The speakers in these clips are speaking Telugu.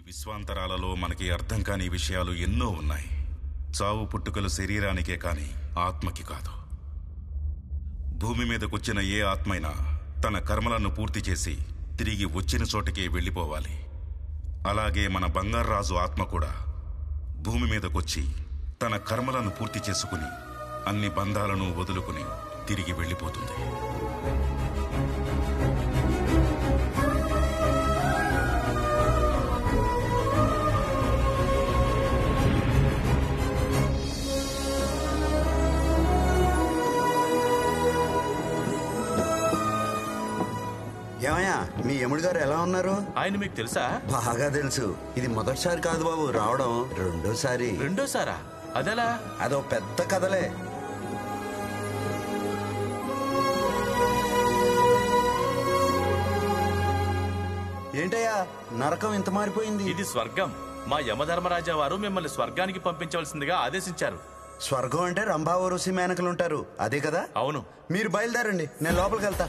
విశ్వాంతరాలలో మనకి అర్థం కాని విషయాలు ఎన్నో ఉన్నాయి చావు పుట్టుకలు శరీరానికే కాని ఆత్మకి కాదు భూమి మీదకొచ్చిన ఏ ఆత్మైనా తన కర్మలను పూర్తి చేసి తిరిగి వచ్చిన చోటకే వెళ్ళిపోవాలి అలాగే మన బంగారాజు ఆత్మ కూడా భూమి మీదకొచ్చి తన కర్మలను పూర్తి చేసుకుని అన్ని బంధాలను వదులుకుని తిరిగి వెళ్ళిపోతుంది ఏమయ్యా మీ యముడు గారు ఎలా ఉన్నారు ఆయన మీకు తెలుసా బాగా తెలుసు ఇది మొదటిసారి కాదు బాబు రావడం రెండోసారి రెండోసారా అదెలా అదో పెద్ద కథలే ఏంటయ్యా నరకం ఇంత మారిపోయింది ఇది స్వర్గం మా యమధర్మరాజా వారు మిమ్మల్ని స్వర్గానికి పంపించవలసిందిగా ఆదేశించారు స్వర్గం అంటే రంభావ ఋషి మేనకలు ఉంటారు అదే కదా అవును మీరు బయలుదేరండి నేను లోపలికి వెళ్తా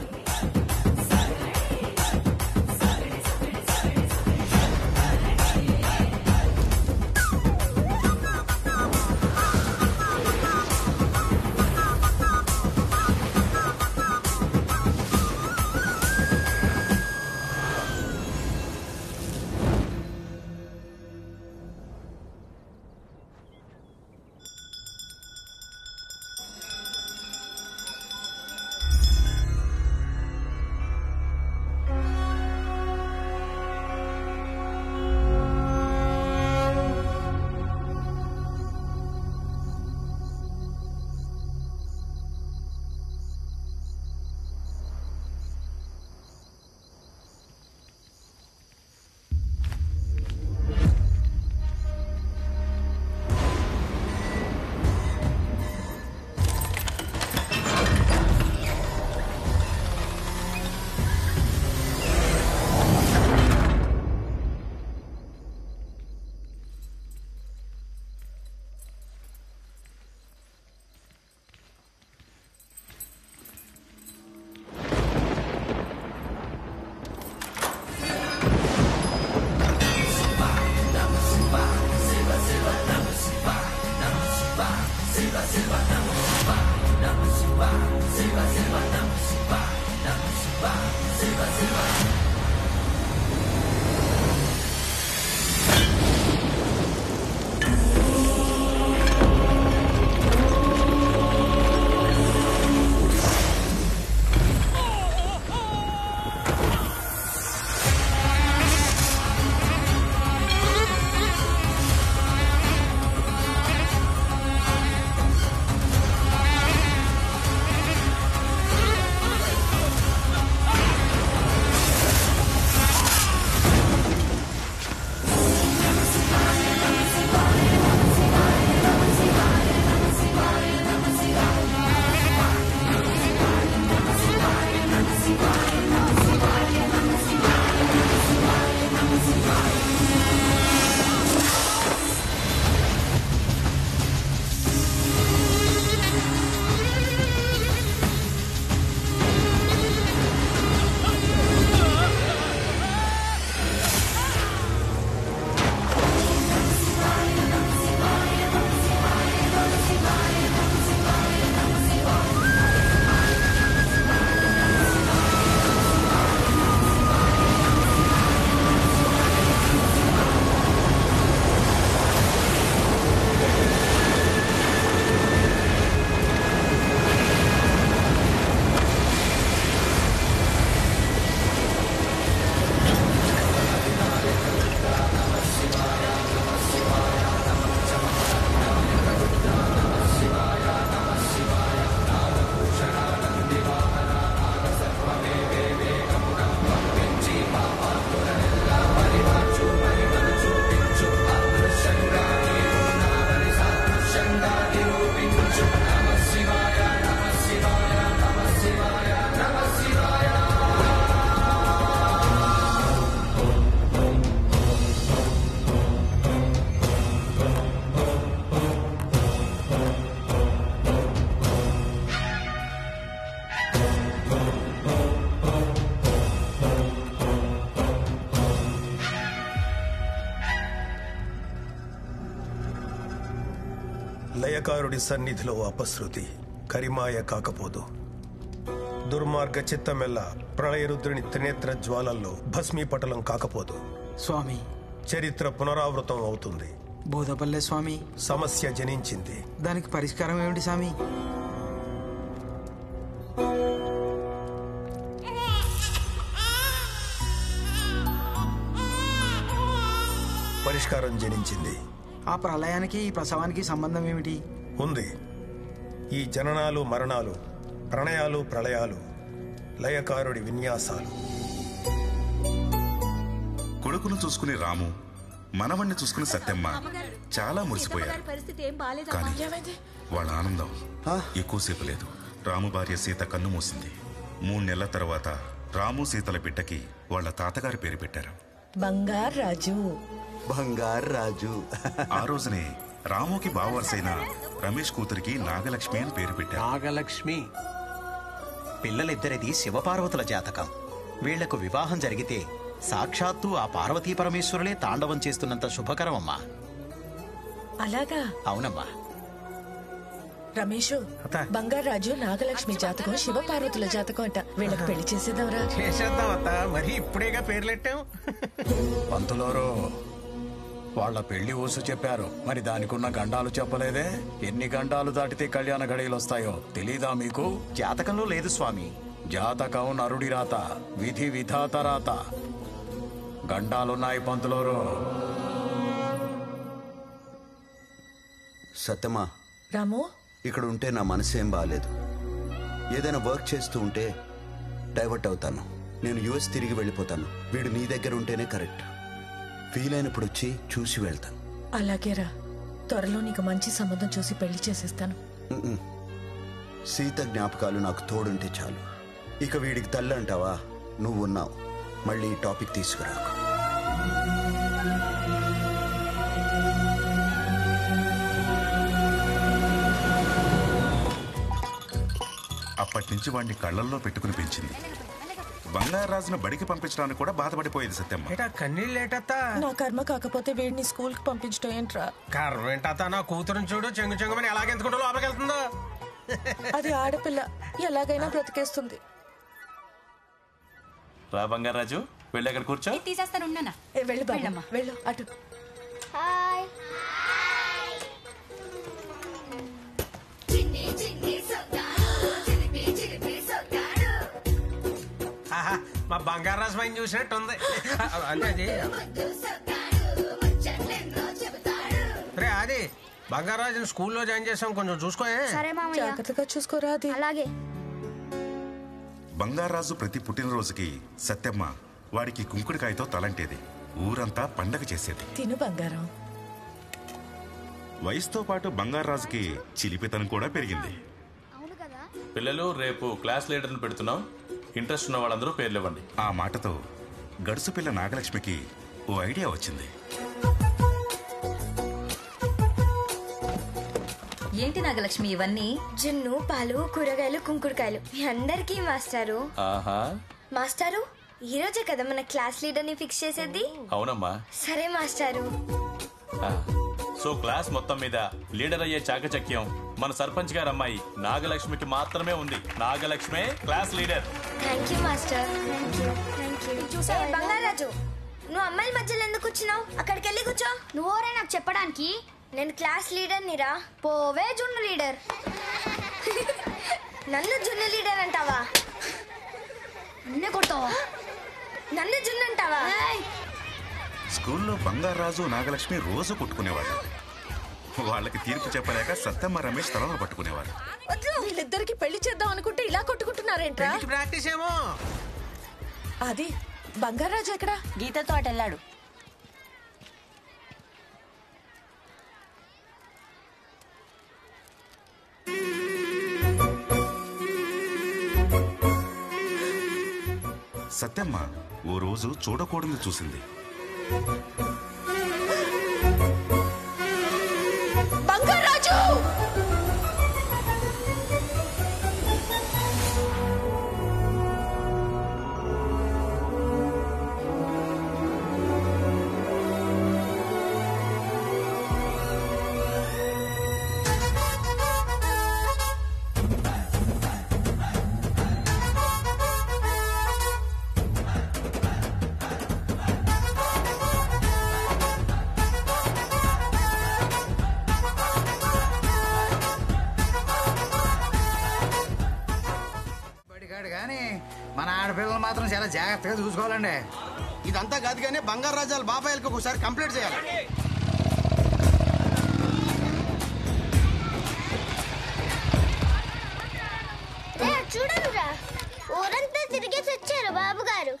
లయకారుడి సన్నిధిలో అపశృతి కరిమాయ కాకపోదు దుర్మార్గ చిత్తమెల్ల ప్రళయరుద్రుని త్రినేత్ర జ్వాలల్లో భస్మీపటలం కాకపోదు స్వామి చరిత్ర పునరావృతం అవుతుంది బోధపల్లె స్వామి సమస్య జనించింది దానికి పరిష్కారం ఏమిటి స్వామి పరిష్కారం జనించింది ఆ ప్రళయానికి ఈ ప్రసవానికి సంబంధం ఏమిటి ఉంది ఈ జననాలు మరణాలు ప్రణయాలు ప్రళయాలు లయకారుడి విన్యాసాలు కొడుకును చూసుకుని రాము మనవణ్ణి చూసుకుని సత్యమ్మ చాలా మురిసిపోయారు పరిస్థితి ఏం బాలేదు కానీ వాళ్ళ ఆనందం ఎక్కువసేపు లేదు రాము భార్య సీత కన్ను మూసింది మూడు నెలల తర్వాత రాము సీతల బిడ్డకి వాళ్ళ తాతగారి పేరు పెట్టారు బంగారు రాజు బంగారు రాజు ఆ రోజునే రాముకి బావరసైన రమేష్ కూతురికి నాగలక్ష్మి అని పేరు పెట్టారు నాగలక్ష్మి పిల్లలిద్దరిది శివపార్వతుల జాతకం వీళ్లకు వివాహం జరిగితే సాక్షాత్తు ఆ పార్వతీ పరమేశ్వరులే తాండవం చేస్తున్నంత శుభకరం అమ్మా అలాగా అవునమ్మా రమేష్ బంగారు రాజు నాగలక్ష్మి జాతకం శివపార్వతుల జాతకం అంట వీళ్ళకి పెళ్లి చేసేదవరా చేసేద్దాం అత్త మరి ఇప్పుడేగా పేర్లెట్టాం పంతులోరు వాళ్ళ పెళ్లి ఊసు చెప్పారు మరి దానికున్న గండాలు చెప్పలేదే ఎన్ని గండాలు దాటితే కళ్యాణ గడియలు వస్తాయో తెలీదా మీకు జాతకంలో లేదు స్వామి జాతకం నరుడి రాత విధి విధాత రాత గండాలున్నాయి పంతులోరు సత్యమా రాము ఇక్కడ ఉంటే నా మనసేం బాగాలేదు ఏదైనా వర్క్ చేస్తూ ఉంటే డైవర్ట్ అవుతాను నేను యుఎస్ తిరిగి వెళ్ళిపోతాను వీడు నీ దగ్గర ఉంటేనే కరెక్ట్ వీలైనప్పుడు వచ్చి చూసి వెళ్తాను అలాగేరా త్వరలో నీకు మంచి సంబంధం చూసి పెళ్లి చేసేస్తాను ఉమ్మ్. సీత జ్ఞాపకాలు నాకు తోడుంటే చాలు ఇక వీడికి తల్లి అంటావా నువ్వు ఉన్నావు మళ్ళీ ఈ టాపిక్ తీసుకురాకు అప్పటి నుంచి వాడిని కళ్ళల్లో పెట్టుకుని పెంచింది బంగారాజును బడికి పంపించడానికి కూడా బాధపడిపోయేది సత్యమ్మ ఏటా కన్నీళ్ళు ఏటత్తా నా కర్మ కాకపోతే వీడిని స్కూల్ కి పంపించడం ఏంట్రా కర్మ ఏంటత్తా నా కూతురుని చూడు చెంగు చెంగుమని ఎలాగెందుకుంటూ లోపలికి వెళ్తుందో అది ఆడపిల్ల ఎలాగైనా బ్రతికేస్తుంది రా బంగారాజు వెళ్ళి అక్కడ కూర్చో తీసేస్తాను ఉన్నానా ఏ, వెళ్ళు బాబు వెళ్ళు అటు ఆహా, మా బంగారు రాజమాయిని చూసినట్టు ఉంది అంటే అది రే అది బంగారాజుని స్కూల్లో జాయిన్ చేసాం కొంచెం చూసుకోయే జాగ్రత్తగా చూసుకోరా అది అలాగే బంగారాజు ప్రతి పుట్టినరోజుకి సత్యమ్మ వాడికి కుంకుడికాయతో తలంటేది ఊరంతా పండగ చేసేది తిను బంగారం వయసుతో పాటు బంగారాజుకి చిలిపితనం కూడా పెరిగింది పిల్లలు రేపు క్లాస్ లీడర్ని పెడుతున్నాం ఇంట్రెస్ట్ ఉన్న వాళ్ళందరూ పేర్లు ఇవ్వండి ఆ మాటతో గడుసు పిల్ల నాగలక్ష్మికి ఓ ఐడియా వచ్చింది ఏంటి నాగలక్ష్మి ఇవన్నీ జున్ను పాలు కూరగాయలు కుంకుడుకాయలు మీ అందరికీ మాస్టారు ఆహా మాస్టారు ఈ రోజే కదా మన క్లాస్ లీడర్ ని ఫిక్స్ చేసేది అవునమ్మా సరే మాస్టారు ఆ. సో క్లాస్ మొత్తం మీద లీడర్ అయ్యే చాకచక్యం మన సర్పంచ్ గారు అమ్మాయి నాగలక్ష్మికి మాత్రమే ఉంది నాగలక్ష్మే class leader thank you master thank you thank you చూసా బంగారాజు నువ్వు అమ్మాయిల మధ్యలో ఎందుకు కూర్చున్నావు అక్కడికి వెళ్ళి కూర్చో నువ్వోరే నాకు చెప్పడానికి నేను క్లాస్ లీడర్ నిరా పోవే జున్ను లీడర్ నన్ను జున్ను లీడర్ అంటావా నన్నే కొడతావా నన్ను జున్ను అంటావా స్కూల్లో బంగారాజు నాగలక్ష్మి రోజు కొట్టుకునేవాళ్ళు వాళ్ళకి తీర్పు చెప్పలేక సత్యమ్మ రమేష్ తలలో పట్టుకునేవారు వీళ్ళిద్దరికి పెళ్లి చేద్దాం అనుకుంటే ఇలా కొట్టుకుంటున్నారేంట్రా ప్రాక్టీస్ ఏమో అది బంగారాజు ఎక్కడా గీతతో అటు వెళ్ళాడు సత్యమ్మ ఓ రోజు చూడకూడదు చూసింది బంగారాజు ఆడపిల్లలు మాత్రం చాలా జాగ్రత్తగా చూసుకోవాలండి ఇదంతా కాదు కానీ బంగారు రాజాల బాబాయిలకు ఒకసారి కంప్లీట్ చేయాలి చూడనురా ఊరంతా తిరిగేసి వచ్చారు బాబు గారు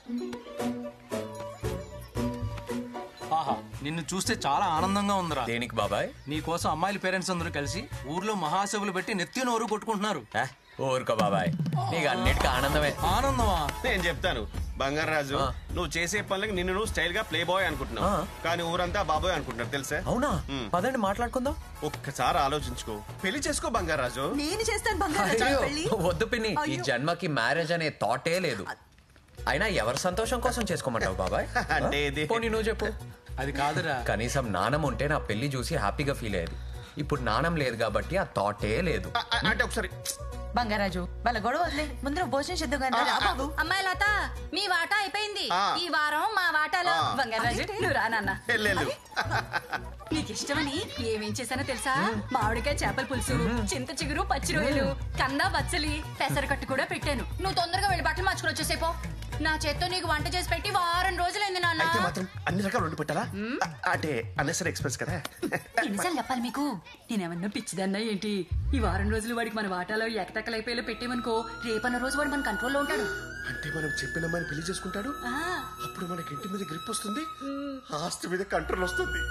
ఆహా నిన్ను చూస్తే చాలా ఆనందంగా ఉందిరా దేనికి బాబాయ్ నీ కోసం అమ్మాయిల పేరెంట్స్ అందరూ కలిసి ఊర్లో మహాసభలు పెట్టి నెత్తి నోరు కొట్టుకుంటున్నారు ఊరుకో బాబాయ్ నీకు అన్నిటికీ ఆనందమే ఆనందమా నేను చెప్తాను బంగారు రాజు నువ్వు చేసే పనులకి నిన్ను నువ్వు స్టైల్ గా ప్లే బాయ్ అనుకుంటున్నావు కానీ ఊరంతా బాబాయ్ అనుకుంటున్నారు తెలుసా అవునా పదండి మాట్లాడుకుందాం ఒక్కసారి ఆలోచించుకో పెళ్లి చేసుకో బంగారు రాజు నేను చేస్తాను అయ్యో, వద్దు పిన్ని ఈ జన్మకి మ్యారేజ్ అనే థాటే లేదు అయినా ఎవరి సంతోషం కోసం చేసుకోమంటావు బాబాయ్ అంటే ఇది- పోనీ నువ్వు చెప్పు అది కాదురా కనీసం నాణం ఉంటే నా పెళ్లి చూసి హ్యాపీగా ఫీల్ అయ్యేది ఇప్పుడు నాణం లేదు కాబట్టి ఆ థాటే లేదు అంటే ఒకసారి బంగారాజు వాళ్ళ గొడవ వదిలే ముందర భోజనం చేద్దాం కానీ రా బాబు అమ్మాయి లత మీ వాటా అయిపోయింది ఆ. ఈ వారం మా వాటాలో ఆ. బంగారాజు నువ్వు రా నాన్న వెళ్ళు నీకు ఇష్టమని ఏమేం చేశానో తెలుసా మామిడికాయ చేపల పులుసు చింత చిగురు పచ్చి రొయ్యలు కంద బచ్చలి పెసరకట్టు కూడా పెట్టాను నువ్వు తొందరగా వెళ్ళి బట్టలు మార్చుకుని వచ్చేసేపో నా చేత్తో నీకు వంట చేసి పెట్టి వారం రోజులైంది అయితే నాన్న మాత్రం అన్ని రకాలు వండి పెట్టాలా అ- అంటే అన్నెసరీ ఎక్స్ప్రెస్ కదా ఎన్నిసార్లు చెప్పాలి మీకు నేనేమన్నా పిచ్చిదన్నా ఏంటి ఈ వారం రోజులు వాడికి మన వాటాలో ఎకటెక్కలైపోయేలా పెట్టేమనుకో రేపన్న రోజు వాడు మన కంట్రోల్లో ఉంటాడు అంటే మనం చెప్పిన అమ్మాయిని పెళ్లి చేసుకుంటాడు ఆ, అప్పుడు మనకి ఇంటి మీద గ్రిప్ వస్తుంది ఆస్తి మీద కంట్రోల్ వస్తుంది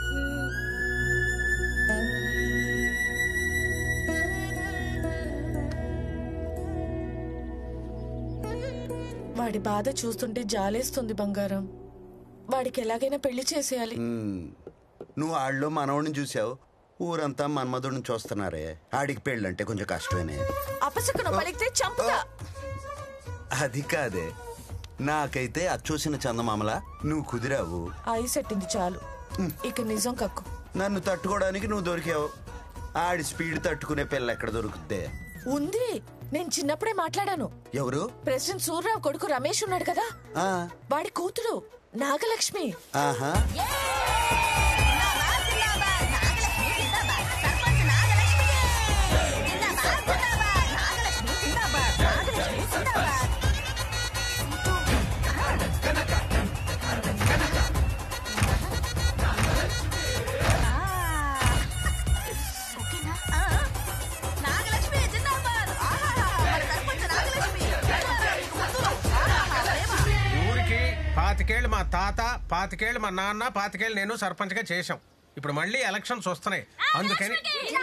వాడి బాధ చూస్తుంటే జాలేస్తుంది బంగారం వాడికి ఎలాగైనా పెళ్లి చేసేయాలి మ్మ్. నువ్వు ఆళ్ళలో మనవడిని చూసావు ఊరంతా మన్మధుడిని చూస్తున్నారే ఆడికి పెళ్ళంటే కొంచెం కష్టమేనే అపశకునం పలికితే చంపుతా అది కాదే నాకైతే అది చూసిన చందమామల నువ్వు కుదిరావు ఐ సెట్టింది చాలు ఇక నిజం కక్కు నన్ను తట్టుకోవడానికి నువ్వు దొరికావు ఆడి స్పీడ్ తట్టుకునే పిల్ల ఎక్కడ దొరుకుద్దే ఉంది నేను చిన్నప్పుడే మాట్లాడాను ఎవరు ప్రెసిడెంట్ సూర్యరావు కొడుకు రమేష్ ఉన్నాడు కదా ఆ, వాడి కూతురు నాగలక్ష్మి ఆహా ఊరికి పాతికేళ్ళు మా తాత పాతికేళ్ళు మా నాన్న పాతికేళ్ళు నేను సర్పంచ్ గా చేశాం ఇప్పుడు మళ్ళీ ఎలక్షన్స్ వస్తున్నాయి అందుకని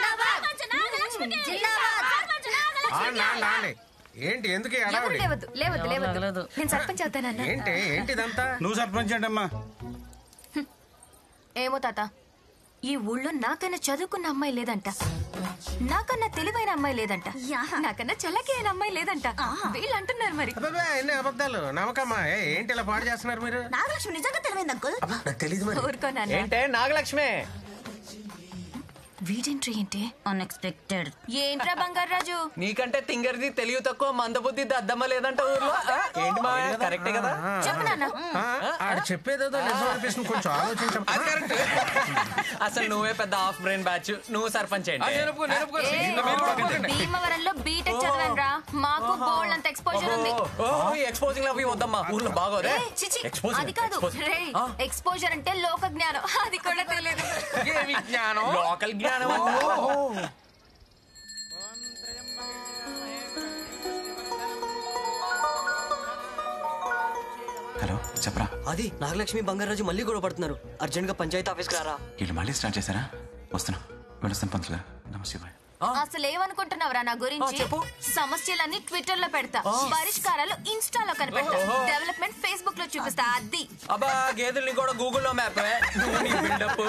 ఆండి, ఆండి, ఆండి. ఏంటి ఎందుకు ఈ హడావుడి లేవద్దు లేవద్దు లేవద్దు నేను సర్పంచ్ అవుతానన్నా ఏంటి ఏంటిదంతా నువ్వు సర్పంచ్ అంటమ్మా ఏమో తాత ఈ ఊళ్ళో నాకన్నా చదువుకున్న అమ్మాయి లేదంట నాకన్నా తెలివైన అమ్మాయి లేదంట నాకన్నా చల్లకి అయిన అమ్మాయి లేదంట వీళ్ళు అంటున్నారు మరి అబ్బబ్బే, ఎన్ని అబద్ధాలు నమ్మకమ్మా ఏ, ఏంటి ఇలా పాడు చేస్తున్నారు మీరు నాగలక్ష్మి నిజంగా తెలివైంది అంకుల్ నాకు తెలియదు ఊరుకోనన్నా ఏంటే నాగలక్ష్మి వీడెంట్రీ ఏంటి అన్ఎక్స్పెక్టెడ్ ఏంట్రా బంగారాజు నీకంటే తింగర్ది తెలివి తక్కువ మందబుద్ధి దద్దమ్మ లేదంట ఊర్లో ఆ? ఏంటి మా కరెక్టే కదా చెప్పు నాన్న ఆ, ఆడు చెప్పేదేదో నిజం అనిపిస్తుంది కొంచెం ఆలోచించం అసలు నువ్వే పెద్ద హాఫ్ బ్రెయిన్ బ్యాచ్ నువ్వు సర్పంచ్ ఏంటి భీమవరంలో బీటెక్ చదివాను రా మాకు బోల్డ్ అంత ఎక్స్పోజర్ ఉంది ఎక్స్పోజింగ్ అవి వద్దమ్మా ఊర్లో బాగోదే ఏ, చిచి, Exposing, అది కాదు exposing. రేయ్, ఎక్స్పోజర్ అంటే లోక జ్ఞానం అది కూడా తెలియదు లోకల్ జ్ఞానం హలో చెప్పరా అది నాగలక్ష్మి బంగారాజు మళ్ళీ గొడవ పడుతున్నారు అర్జెంట్ గా పంచాయతీ ఆఫీస్కి రారా వీళ్ళు మళ్ళీ స్టార్ట్ చేశారా వస్తున్నా వెళ్ళొస్తాను పంతులు గారు నమస్తే బాయ్ అసలు ఏమనుకుంటున్నావురా నా గురించి సమస్యలన్నీ ట్విట్టర్ లో పెడతా పరిష్కారాలు ఇన్స్టాలో కనిపెడతా డెవలప్మెంట్ ఫేస్బుక్ లో చూపిస్తా అది అబ్బా గేదెల్ని కూడా గూగుల్లో మ్యాప్ బిల్డప్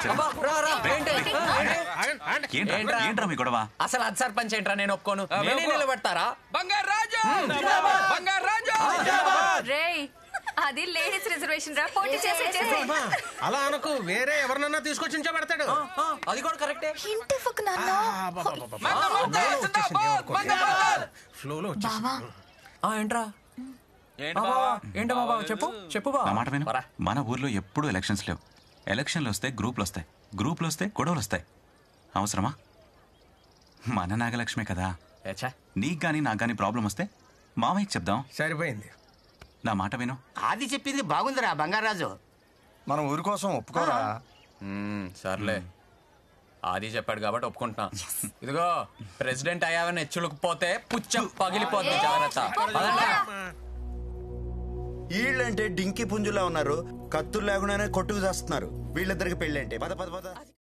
ఏంట్రా ఏంట్రా మీ గొడవ అసలు అది సర్పంచ్ ఏంట్రా నేను ఒప్పుకోను నేనే నిలబెడతారా బంగారు రాజు బంగారు రాజు రేయ్ అది లేడీస్ రిజర్వేషన్ రా పోటీ చేసి చేసి అలా అనకు వేరే ఎవరినన్నా తీసుకొచ్చి ఉంచబెడతాడు అది కూడా కరెక్టే ఇంటి ఫక్ నాన్న ఫ్లోలో బావా ఆ, ఏంట్రా అబ్బా, ఏంటో బాబా చెప్పు చెప్పు బా నా మాట విను మన ఊర్లో ఎప్పుడూ ఎలక్షన్స్ లేవు ఎలక్షన్లు వస్తే గ్రూపులు వస్తాయి గ్రూపులు వస్తే గొడవలు వస్తాయి అవసరమా మన నాగలక్ష్మే కదా నీకు కానీ నాకు కానీ ప్రాబ్లం వస్తే మామయ్యకి చెప్దాం సరిపోయింది నా మాట విను ఆది చెప్పింది బాగుందిరా బంగారాజు మనం ఊరి కోసం ఒప్పుకోరా మ్మ్, సర్లే ఆది చెప్పాడు కాబట్టి ఒప్పుకుంటున్నా ఇదిగో ప్రెసిడెంట్ అయ్యావని హెచ్చులకు పుచ్చం పగిలిపోద్ది జాగ్రత్త పదండి. వీళ్ళంటే డింకి పుంజులా ఉన్నారు కత్తులు లేకుండానే కొట్టుకు చేస్తున్నారు వీళ్ళిద్దరికి పెళ్ళంటే పద పద పద